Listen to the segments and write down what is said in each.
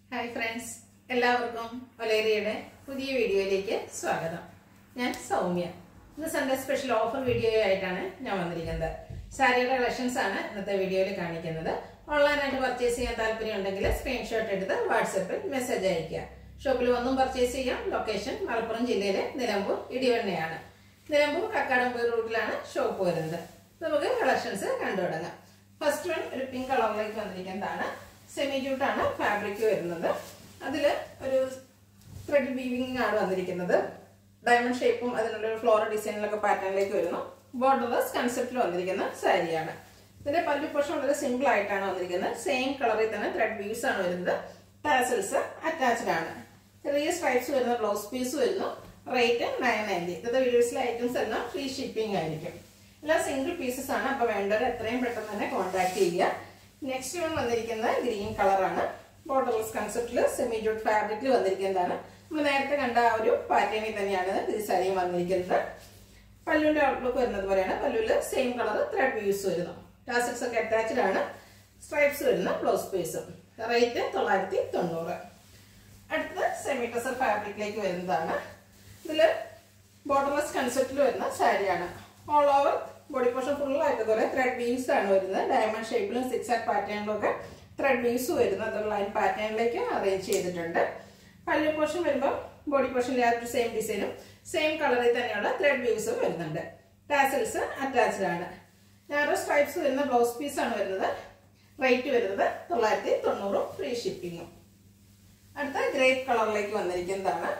hi friends എല്ലാവർക്കും ഒലേറിയുടെ പുതിയ വീഡിയോയിലേക്ക് സ്വാഗതം ഞാൻ സൗമ്യ ഇന്ന് സൺഡേ സ്പെഷ്യൽ ഓഫർ വീഡിയോ ആയിട്ടാണ് ഞാൻ വന്നിരിക്കുന്നത് സാരിയുടെ കളക്ഷൻസ് ആണ് ഇന്നത്തെ വീഡിയോയിൽ കാണിക്കുന്നത് ഓൺലൈനായിട്ട് പർച്ചേസ് ചെയ്യാൻ താല്പര്യം ഉണ്ടെങ്കിൽ സ്ക്രീൻഷോട്ട് എടുത്ത് വാട്സപ്പിൽ മെസ്സേജ് അയയ്ക്കുക ഷോപ്പിൽ വന്നും പർച്ചേസ് ചെയ്യാം ലൊക്കേഷൻ മലപ്പുറം ജില്ലയിലെ നിലമ്പൂർ ഇടിവണ്ണയാണ് നിലമ്പൂർ കക്കാടംപൂർ റൂട്ടിലാണ് ഷോപ്പ് വരുന്നത് നമുക്ക് കളക്ഷൻസ് കണ്ടു തുടങ്ങാം ഫസ്റ്റ് വൺ ഒരു പിങ്ക് കളറിലേക്ക് വന്നിരിക്കുന്നതാണ് സെമി ജൂട്ടാണ് ഫാബ്രിക് വരുന്നത് അതിൽ ഒരു ത്രെഡ് വീവിംഗ് ആണ് വന്നിരിക്കുന്നത് ഡയമണ്ട് ഷേപ്പും അതിനുള്ള ഫ്ലോറൽ ഡിസൈനിലൊക്കെ പാറ്റേണിലേക്ക് വരുന്നു ബോർഡർലെസ് കൺസെപ്റ്റിൽ വന്നിരിക്കുന്ന സാരിയാണ് ഇതിന്റെ പല്ലു പോർഷൻ വളരെ സിമ്പിൾ ആയിട്ടാണ് വന്നിരിക്കുന്നത് സെയിം കളറിൽ തന്നെ ത്രെഡ് വീവ്സ് ആണ് വരുന്നത് ടാസൽസ് അറ്റാച്ച്ഡ് ആണ് ചെറിയ സ്ട്രൈപ്സ് വരുന്ന ബ്ലൗസ് പീസ് വരുന്നു റേറ്റ് നയൻ നയൻറ്റി ഇന്നത്തെ വീഡിയോസിലെ ഐറ്റംസ് എല്ലാം ഫ്രീ ഷിപ്പിംഗ് ആയിരിക്കും എല്ലാം സിംഗിൾ പീസസ് ആണ് അപ്പൊ വേണ്ടവർ എത്രയും പെട്ടെന്ന് തന്നെ കോൺടാക്ട് ചെയ്യുക നെക്സ്റ്റ് വൺ വന്നിരിക്കുന്നത് ഗ്രീൻ കളറാണ് ബോർഡർലെസ് കൺസെപ്റ്റിൽ സെമി ജൂട്ട് ഫാബ്രിക്കിൽ വന്നിരിക്കുന്നതാണ് നമ്മൾ നേരത്തെ കണ്ട ആ ഒരു പാറ്റേണിൽ തന്നെയാണ് ഈ സാരിയും വന്നിരിക്കുന്നത് പല്ലുവിന്റെ ഔട്ട്ലുക്ക് വരുന്നത് പോലെയാണ് പല്ലുവിൽ സെയിം കളർ ത്രെഡ് വ്യൂസ് വരുന്നു ടാസൽസ് ഒക്കെ അറ്റാച്ച്ഡ് ആണ് സ്ട്രൈപ്സ് വരുന്ന ബ്ലൗസ് പീസും റേറ്റ് തൊള്ളായിരത്തി തൊണ്ണൂറ് അടുത്ത സെമി ടസർ ഫാബ്രിക്കിലേക്ക് വരുന്നതാണ് ഇതിൽ ബോർഡർലെസ് കൺസെപ്റ്റിൽ വരുന്ന സാരിയാണ് all over body portion full ആയിട്ട് പോലെ ത്രെഡ് വീവ്സ് ആണ് വരുന്നത് ഡയമണ്ട് ഷേപ്പിലും സിക്സ് ആറ്റ് പാറ്റേണിലും ഒക്കെ ത്രെഡ് വീവ്സ് വരുന്നത് ലൈൻ പാറ്റേണിലേക്ക് അറേഞ്ച് ചെയ്തിട്ടുണ്ട് പല്ലു പോർഷൻ വരുമ്പോൾ ബോഡി പോർഷനിൽ ആ ഒരു സെയിം ഡിസൈനും സെയിം കളറിൽ തന്നെയുള്ള ത്രെഡ് വീവ്സും വരുന്നുണ്ട് ടാസൽസ് അറ്റാച്ച്ഡ് ആണ് നാരോ സ്ട്രൈപ്സ് വരുന്ന ബ്ലൗസ് പീസ് ആണ് വരുന്നത് റേറ്റ് വരുന്നത് തൊള്ളായിരത്തി തൊണ്ണൂറും ഫ്രീ ഷിപ്പിങ്ങും അടുത്ത ഗ്രേപ്പ് കളറിലേക്ക് വന്നിരിക്കുന്നതാണ്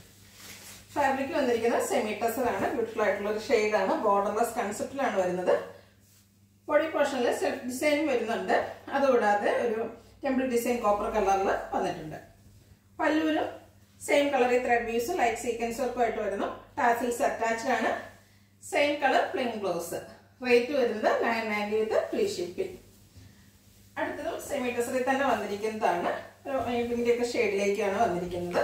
ഫാബ്രിക് വന്നിരിക്കുന്നത് സെമി ടസർ ആണ് ബ്യൂട്ടിഫുൾ ആയിട്ടുള്ള ഒരു ഷെയ്ഡാണ് ബോർഡർലെസ് കൺസെപ്റ്റിലാണ് വരുന്നത് ബോഡി പോർഷനിൽ സെൽഫ് ഡിസൈൻ വരുന്നുണ്ട് അതുകൂടാതെ ഒരു ടെമ്പിൾ ഡിസൈൻ കോപ്പർ കളറിൽ വന്നിട്ടുണ്ട് പല്ലൂരും സെയിം കളറിൽ ത്രെഡ് വ്യൂസ് ലൈറ്റ് സീക്വൻസ് വർക്കും ആയിട്ട് വരുന്നു ടാസിൽസ് അറ്റാച്ച്ഡ് ആണ് same colour plain blouse rate വരുന്നത് nine ninety with free shipping അടുത്തതും സെമി ടസറിൽ തന്നെ വന്നിരിക്കുന്നതാണ് ഇതിൻ്റെയൊക്കെ ഷെയ്ഡിലേക്കാണ് വന്നിരിക്കുന്നത്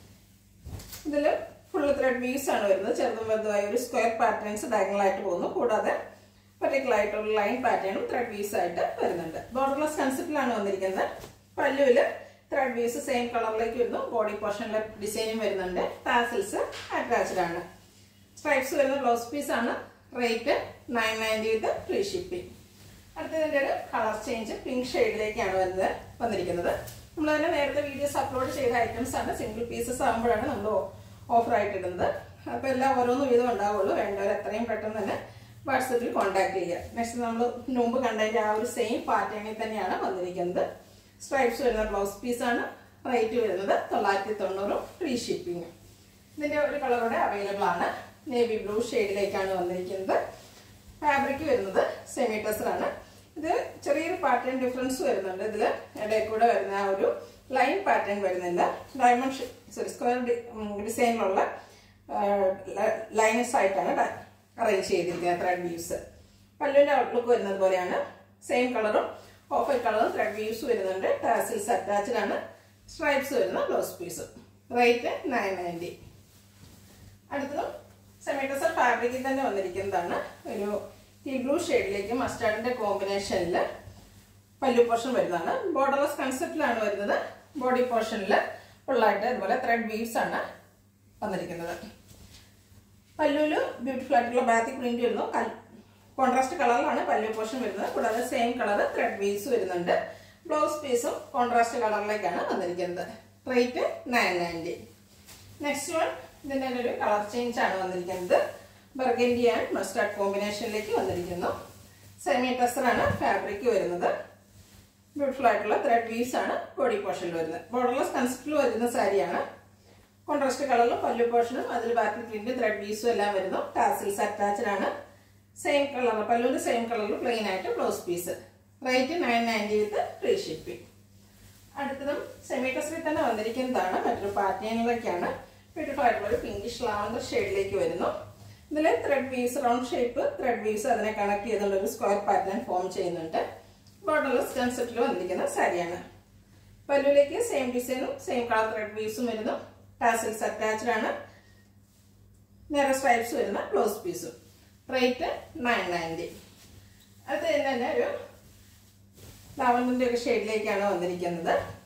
ഇതിൽ ഫുള്ള് ത്രെഡ് വീവ്സ് ആണ് വരുന്നത് ചെറുതും വലുതുമായ ഒരു സ്ക്വയർ പാറ്റേൺസ് ഡയഗണൽ ആയിട്ട് പോകുന്നു കൂടാതെ പർട്ടിക്കുലർ ആയിട്ടുള്ള ലൈൻ പാറ്റേണും ത്രെഡ് വീവ്സ് ആയിട്ട് വരുന്നുണ്ട് ബോർഡർലെസ് കൺസെപ്റ്റിലാണ് വന്നിരിക്കുന്നത് പല്ലുവില് ത്രെഡ് വീവ്സ് സെയിം കളറിലേക്ക് വരുന്നു ബോഡി പോർഷനിലെ ഡിസൈനും വരുന്നുണ്ട് ടാസിൽസ് അറ്റാച്ച്ഡ് ആണ് സ്ട്രൈപ്സ് വരുന്ന ബ്ലൗസ് പീസ് ആണ് rate nine ninety with free shipping അടുത്തതിൻ്റെ ഒരു കളർ ചേഞ്ച് പിങ്ക് ഷെയ്ഡിലേക്കാണ് വരുന്നത് വന്നിരിക്കുന്നത് നമ്മൾ തന്നെ നേരത്തെ വീഡിയോസ് അപ്ലോഡ് ചെയ്ത ഐറ്റംസ് ആണ് സിംഗിൾ പീസസ് ആകുമ്പോഴാണ് നമ്മൾ ഓഫർ ആയിട്ട് ഇടുന്നത് അപ്പോൾ എല്ലാം ഓരോന്നും വീതം ഉണ്ടാവുള്ളൂ വേണ്ടവർ എത്രയും പെട്ടെന്ന് തന്നെ വാട്സപ്പിൽ കോൺടാക്ട് ചെയ്യുക നെക്സ്റ്റ് നമ്മൾ മുമ്പ് കണ്ടതിൻ്റെ ആ ഒരു സെയിം പാറ്റേണിൽ തന്നെയാണ് വന്നിരിക്കുന്നത് സ്ട്രൈപ്സ് വരുന്ന ബ്ലൗസ് പീസാണ് റേറ്റ് വരുന്നത് തൊള്ളായിരത്തി തൊണ്ണൂറും ഫ്രീ ഷിപ്പിംഗ് ഇതിൻ്റെ ഒരു കളറോടെ അവൈലബിൾ ആണ് നേവി ബ്ലൂ ഷെയ്ഡിലേക്കാണ് വന്നിരിക്കുന്നത് ഫാബ്രിക് വരുന്നത് സെമി ആണ് ഇത് ചെറിയൊരു പാറ്റേൺ ഡിഫറൻസ് വരുന്നുണ്ട് ഇതിൽ ഇടയിൽ കൂടെ വരുന്ന ആ ഒരു ലൈൻ പാറ്റേൺ വരുന്നില്ല ഡയമണ്ട് സോറി സ്ക്വയർ ഡിസൈനിലുള്ള ലൈൻസ് ആയിട്ടാണ് അറേഞ്ച് ചെയ്തിരിക്കുന്നത് ത്രെഡ് വ്യൂസ് പല്ലുവിൻ്റെ ഔട്ട്ലുക്ക് വരുന്നത് പോലെയാണ് സെയിം കളറും ഓഫ് വൈറ്റ് കളറും ത്രെഡ് വ്യൂസ് വരുന്നുണ്ട് ടാസിൽസ് അറ്റാച്ച്ഡ് ആണ് സ്ട്രൈപ്സ് വരുന്ന blouse piece rate nine ninety അടുത്തതും സെമിറ്റസർ ഫാബ്രിക്കിൽ തന്നെ വന്നിരിക്കുന്നതാണ് ഒരു ടീ ബ്ലൂ ഷെയ്ഡിലേക്ക് മസ്റ്റാർഡിന്റെ കോമ്പിനേഷനിൽ പല്ലു പോർഷൻ വരുന്നതാണ് ബോർഡർലെസ് കൺസെപ്റ്റിലാണ് വരുന്നത് ബോഡി പോർഷനിൽ ഫുള്ളായിട്ട് അതുപോലെ ത്രെഡ് വീവ്സ് ആണ് വന്നിരിക്കുന്നത് പല്ലുവിൽ ബ്യൂട്ടിഫുൾ ആയിട്ടുള്ള ബാത്തിക് പ്രിന്റ് വരുന്നു കോൺട്രാസ്റ്റ് കളറിലാണ് പല്ലു പോർഷൻ വരുന്നത് കൂടാതെ സെയിം കളർ ത്രെഡ് വീവ്സ് വരുന്നുണ്ട് ബ്ലൗസ് പീസും കോൺട്രാസ്റ്റ് കളറിലേക്കാണ് വന്നിരിക്കുന്നത് rate nine ninety next one ഇതിൻ്റെ ഒരു കളർ ചേഞ്ച് ആണ് വന്നിരിക്കുന്നത് ബർഗൻഡി ആൻഡ് മസ്റ്റാർഡ് കോമ്പിനേഷനിലേക്ക് വന്നിരിക്കുന്നു സെമി ടെസ്റ്ററാണ് ഫാബ്രിക് വരുന്നത് ബ്യൂട്ടിഫുൾ ആയിട്ടുള്ള ത്രെഡ് വീവ്സ് ആണ് ബോഡി പോർഷനിൽ വരുന്നത് ബോർഡർലെസ് കൺസെപ്റ്റിൽ വരുന്ന സാരിയാണ് കോൺട്രാസ്റ്റ് കളറിലും പല്ലു പോർഷനും അതിൽ ബാക്കി പ്രിന്റ് ത്രെഡ് വീവ്സും എല്ലാം വരുന്നു ടാസിൽസ് അറ്റാച്ച്ഡ് ആണ് സെയിം കളർ പല്ലുവിന്റെ സെയിം കളറിൽ പ്ലെയിൻ ആയിട്ട് blouse piece rate nine ninety with free shipping അടുത്തതും സെമി ടെസ്റ്ററിൽ തന്നെ വന്നിരിക്കുന്നതാണ് മറ്റൊരു പാറ്റേണിലേക്കാണ് ബ്യൂട്ടിഫുൾ ആയിട്ടുള്ള ഒരു പിങ്കിഷ് ലാവണ്ടർ ഷെയ്ഡിലേക്ക് വരുന്നു ഇതിൽ thread weaves round shape thread weaves അതിനെ കണക്ട് ചെയ്തുള്ള ഒരു സ്ക്വയർ പാറ്റേൺ ഫോം ചെയ്യുന്നുണ്ട് ബോർഡർലെസ് കൺസെപ്റ്റിൽ വന്നിരിക്കുന്ന സാരിയാണ് പല്ലുവിലേക്ക് സെയിം ഡിസൈനും സെയിം കളർ ത്രെഡ് വീവ്സും വരുന്നു ടാസിൽസ് അറ്റാച്ച്ഡ് ആണ് നേരെ സ്ട്രൈപ്സ് വരുന്ന ബ്ലൗസ് പീസും റേറ്റ് നയൻ നയൻറ്റി അത് തന്നെ ഒരു ലാവണ്ടിൻ്റെ ഒക്കെ ഷെയ്ഡിലേക്കാണ് വന്നിരിക്കുന്നത്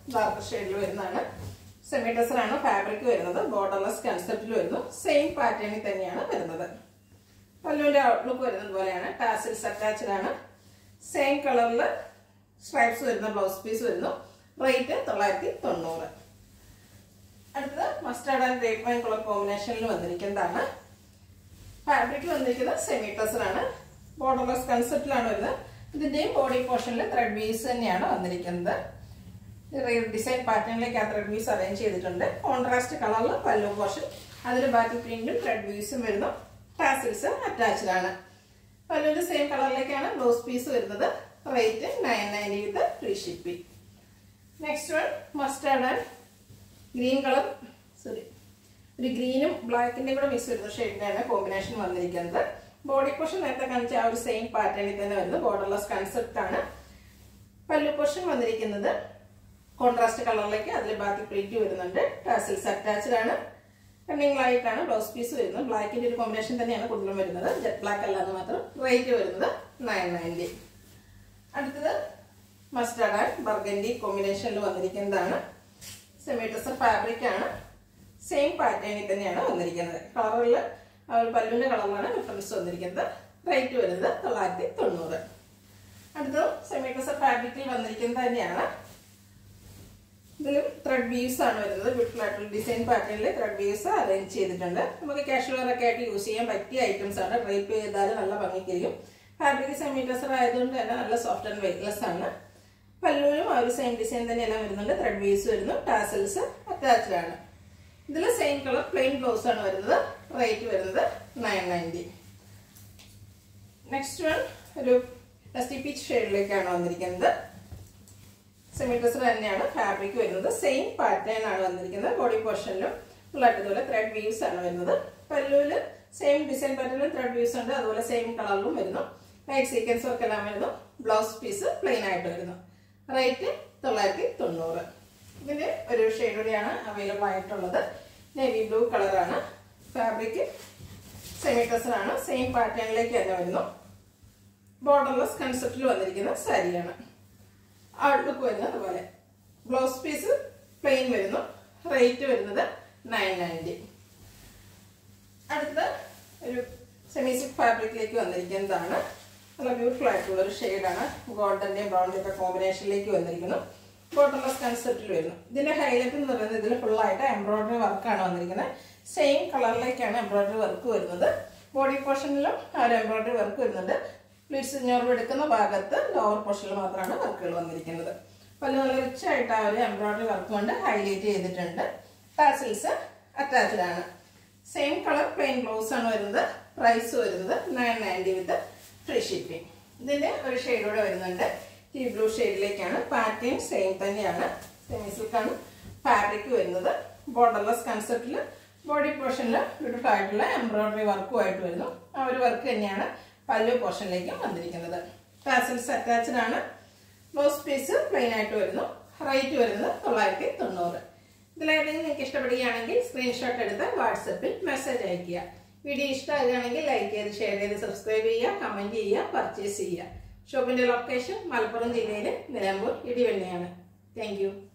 ഡാർക്ക് ഷെയ്ഡിൽ വരുന്നതാണ് സെമി ആണ് ഫാബ്രിക് വരുന്നത് ബോർഡർലെസ് കൺസെപ്റ്റിൽ വരുന്നു സെയിം പാറ്റേണിൽ തന്നെയാണ് വരുന്നത് പല്ലുവിന്റെ ഔട്ട്ലുക്ക് വരുന്നത് പോലെയാണ് ടാസിൽസ് അറ്റാച്ച്ഡ് ആണ് സെയിം കളറിൽ സ്ട്രൈപ്സ് വരുന്ന ബ്ലൗസ് പീസ് വരുന്നു റേറ്റ് തൊള്ളായിരത്തി തൊണ്ണൂറ് അടുത്തത് mustard and grape wine colour കോമ്പിനേഷനിൽ വന്നിരിക്കുന്നതാണ് ഫാബ്രിക് വന്നിരിക്കുന്നത് സെമി ആണ് ബോർഡർലെസ് കൺസെപ്റ്റിലാണ് വരുന്നത് ഇതിന്റെയും ബോഡി പോർഷനിൽ ത്രെഡ് വീസ് തന്നെയാണ് വന്നിരിക്കുന്നത് ഡിസൈൻ പാറ്റേണിലേക്ക് ആ ത്രെഡ് വീസ് അറേഞ്ച് ചെയ്തിട്ടുണ്ട് കോൺട്രാസ്റ്റ് കളറിൽ പല്ലു പോർഷൻ അതിൽ ബാക്കി പ്രിന്റും ത്രെഡ് വീസും വരുന്നു ടാസിൽസ് അറ്റാച്ച്ഡ് ആണ് പല്ലുവിന്റെ സെയിം കളറിലേക്കാണ് ബ്ലൗസ് പീസ് വരുന്നത് rate nine ninety with free shipping next one mustard and green colour sorry ഒരു ഗ്രീനും ബ്ലാക്കിന്റെ കൂടെ മിക്സ് വരുന്ന ഷെയ്ഡിനാണ് കോമ്പിനേഷൻ വന്നിരിക്കുന്നത് ബോഡി പോർഷൻ നേരത്തെ കാണിച്ച ആ ഒരു സെയിം പാറ്റേണിൽ തന്നെ വരുന്നത് ബോർഡർലെസ് കൺസെപ്റ്റ് ആണ് പല്ലു പോർഷൻ വന്നിരിക്കുന്നത് കോൺട്രാസ്റ്റ് കളറിലേക്ക് അതിൽ ബാക്കി പ്രിന്റ് വരുന്നുണ്ട് ടാസിൽസ് അറ്റാച്ച്ഡ് ആണ് റണ്ണിങ്ങളായിട്ടാണ് ബ്ലൗസ് പീസ് വരുന്നത് ബ്ലാക്കിന്റെ ഒരു കോമ്പിനേഷൻ തന്നെയാണ് കൂടുതലും വരുന്നത് ജെറ്റ് ബ്ലാക്ക് അല്ലാതെ മാത്രം റേറ്റ് വരുന്നത് നയൻ നയൻറ്റി അടുത്തത് മസ്റ്റാർഡ് ആൻഡ് ബർഗൻഡി കോമ്പിനേഷനിൽ വന്നിരിക്കുന്നതാണ് സെമിറ്റസർ ഫാബ്രിക് ആണ് സെയിം പാറ്റേണിൽ തന്നെയാണ് വന്നിരിക്കുന്നത് കളറിൽ പല്ലുവിന്റെ കളറിലാണ് ഡിഫറൻസ് വന്നിരിക്കുന്നത് റേറ്റ് വരുന്നത് തൊള്ളായിരത്തി തൊണ്ണൂറ് അടുത്തത് സെമിറ്റസർ ഫാബ്രിക്കിൽ വന്നിരിക്കുന്നത് തന്നെയാണ് ഇതിലും ത്രെഡ് വീവ്സ് ആണ് വരുന്നത് ബ്യൂട്ടിഫുൾ ആയിട്ടുള്ള ഡിസൈൻ പാറ്റേണിൽ ത്രെഡ് വീവ്സ് അറേഞ്ച് ചെയ്തിട്ടുണ്ട് നമുക്ക് കാഷ്വൽ ഒക്കെ ആയിട്ട് യൂസ് ചെയ്യാൻ പറ്റിയ ഐറ്റംസ് ആണ് ഡ്രൈപ്പ് ചെയ്താൽ നല്ല ഭംഗിക്കിരിക്കും ഫാബ്രിക് സെമിറ്റസർ ആയതുകൊണ്ട് തന്നെ നല്ല സോഫ്റ്റ് ആൻഡ് വെയിറ്റ്ലെസ് ആണ് പല്ലുവിലും ആ ഒരു സെയിം ഡിസൈൻ തന്നെയെല്ലാം വരുന്നുണ്ട് ത്രെഡ് വീവ്സ് വരുന്നു ടാസൽസ് അറ്റാച്ച്ഡ് ആണ് ഇതിൽ സെയിം കളർ പ്ലെയിൻ ബ്ലൗസ് ആണ് വരുന്നത് റേറ്റ് വരുന്നത് നയൻ നയൻറ്റി നെക്സ്റ്റ് വൺ ഒരു ഡസ്റ്റി പീച്ച് ഷെയ്ഡിലേക്കാണ് വന്നിരിക്കുന്നത് സെമി ഡ്രസ്സർ തന്നെയാണ് ഫാബ്രിക് വരുന്നത് സെയിം പാറ്റേൺ ആണ് വന്നിരിക്കുന്നത് ബോഡി പോർഷനിലും ഉള്ളതുപോലെ ത്രെഡ് വീവ്സ് ആണ് വരുന്നത് പല്ലുവില് സെയിം ഡിസൈൻ പാറ്റേണിലും ത്രെഡ് വീവ്സ് ഉണ്ട് അതുപോലെ സെയിം കളറിലും വരുന്നു ലൈറ്റ് സീക്വൻസ് വർക്ക് എല്ലാം വരുന്നു ബ്ലൗസ് പീസ് പ്ലെയിൻ ആയിട്ട് വരുന്നു റേറ്റ് തൊള്ളായിരത്തി തൊണ്ണൂറ് ഇതിന് ഒരു ഷെയ്ഡ് കൂടിയാണ് അവൈലബിൾ ആയിട്ടുള്ളത് നേവി ബ്ലൂ കളറാണ് ഫാബ്രിക് സെമി ആണ് സെയിം പാറ്റേണിലേക്ക് തന്നെ വരുന്നു ബോർഡർലെസ് കൺസെപ്റ്റിൽ വന്നിരിക്കുന്ന സാരിയാണ് ഔട്ട്ലുക്ക് വരുന്നത് അതുപോലെ ബ്ലൗസ് പീസ് പ്ലെയിൻ വരുന്നു റേറ്റ് വരുന്നത് നയൻ നയൻറ്റി അടുത്ത ഒരു സെമി സിൽക്ക് ഫാബ്രിക്കിലേക്ക് വന്നിരിക്കുന്നതാണ് നല്ല ബ്യൂട്ടിഫുൾ ആയിട്ടുള്ള ഒരു ഷെയ്ഡാണ് ഗോൾഡന്റെയും ബ്രൗണിന്റെ ഒക്കെ കോമ്പിനേഷനിലേക്ക് വന്നിരിക്കുന്നു ബോട്ടർലെസ് കൺസെപ്റ്റിൽ വരുന്നു ഇതിന്റെ ഹൈലൈറ്റ് എന്ന് പറയുന്നത് ഇതിൽ ഫുള്ളായിട്ട് എംബ്രോയിഡറി വർക്കാണ് വന്നിരിക്കുന്നത് സെയിം കളറിലേക്കാണ് എംബ്രോയിഡറി വർക്ക് വരുന്നത് ബോഡി പോർഷനിലും ആ ഒരു എംബ്രോയിഡറി വർക്ക് വരുന്നുണ്ട് പ്ലീറ്റ്സ് ഞൊറിവ് എടുക്കുന്ന ഭാഗത്ത് ലോവർ പോർഷനിൽ മാത്രമാണ് വർക്കുകൾ വന്നിരിക്കുന്നത് പല്ല് നല്ല റിച്ച് ആയിട്ട് ആ ഒരു എംബ്രോയിഡറി വർക്ക് കൊണ്ട് ഹൈലൈറ്റ് ചെയ്തിട്ടുണ്ട് ടാസിൽസ് അറ്റാച്ച്ഡ് ആണ് സെയിം കളർ പ്ലെയിൻ ബ്ലൗസ് ആണ് വരുന്നത് പ്രൈസ് വരുന്നത് nine ninety with free shipping ഇതിന്റെ ഒരു ഷെയ്ഡ് കൂടെ വരുന്നുണ്ട് ടീ ബ്ലൂ ഷെയ്ഡിലേക്കാണ് പാറ്റേൺ സെയിം തന്നെയാണ് സെമി സിൽക്കാണ് ഫാബ്രിക് വരുന്നത് ബോർഡർലെസ് കൺസെപ്റ്റിൽ ബോഡി പോർഷനിൽ ബ്യൂട്ടിഫുൾ ആയിട്ടുള്ള എംബ്രോയിഡറി വർക്കുമായിട്ട് വരുന്നു ആ ഒരു വർക്ക് തന്നെയാണ് പല്ലു പോർഷനിലേക്കും വന്നിരിക്കുന്നത് ടാസൽസ് അറ്റാച്ച്ഡ് ആണ് ബ്ലൗസ് പീസ് പ്ലെയിൻ ആയിട്ട് വരുന്നു റേറ്റ് വരുന്നത് തൊള്ളായിരത്തി തൊണ്ണൂറ് ഇതിലേതെങ്കിലും നിങ്ങൾക്ക് ഇഷ്ടപ്പെടുകയാണെങ്കിൽ സ്ക്രീൻഷോട്ട് എടുത്ത് വാട്സപ്പിൽ മെസ്സേജ് അയയ്ക്കുക വീഡിയോ ഇഷ്ടമാകുകയാണെങ്കിൽ ലൈക്ക് ചെയ്ത് ഷെയർ ചെയ്ത് സബ്സ്ക്രൈബ് ചെയ്യുക കമൻറ്റ് ചെയ്യുക പർച്ചേസ് ചെയ്യുക ഷോപ്പിന്റെ ലൊക്കേഷൻ മലപ്പുറം ജില്ലയിലെ നിലമ്പൂർ ഇടിവെണ്ണയാണ് താങ്ക്